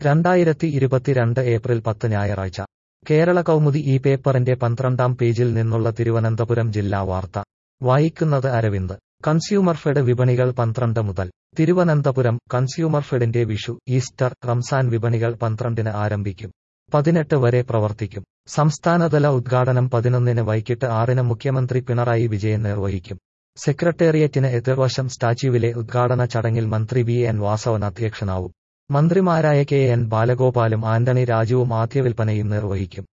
രണ്ടായിരത്തി ഇരുപത്തിരണ്ട് ഏപ്രിൽ പത്ത് ഞായറാഴ്ച കേരള കൗമുദി ഈ പേപ്പറിന്റെ പന്ത്രണ്ടാം പേജിൽ നിന്നുള്ള തിരുവനന്തപുരം ജില്ലാ വാർത്ത വായിക്കുന്നത് അരവിന്ദ് കൺസ്യൂമർ ഫെഡ് വിപണികൾ പന്ത്രണ്ട് മുതൽ തിരുവനന്തപുരം കൺസ്യൂമർ ഫെഡിന്റെ വിഷു ഈസ്റ്റർ റംസാൻ വിപണികൾ പന്ത്രണ്ടിന് ആരംഭിക്കും പതിനെട്ട് വരെ പ്രവർത്തിക്കും സംസ്ഥാനതല ഉദ്ഘാടനം പതിനൊന്നിന് വൈകിട്ട് ആറിന് മുഖ്യമന്ത്രി പിണറായി വിജയൻ നിർവഹിക്കും സെക്രട്ടേറിയറ്റിന് എതിർവശം സ്റ്റാച്യുവിലെ ഉദ്ഘാടന ചടങ്ങിൽ മന്ത്രി വി എൻ വാസവൻ അധ്യക്ഷനാവും മന്ത്രിമാരായ കെ എൻ ബാലഗോപാലും ആന്റണി രാജുവും ആദ്യവിൽപ്പനയും നിർവഹിക്കും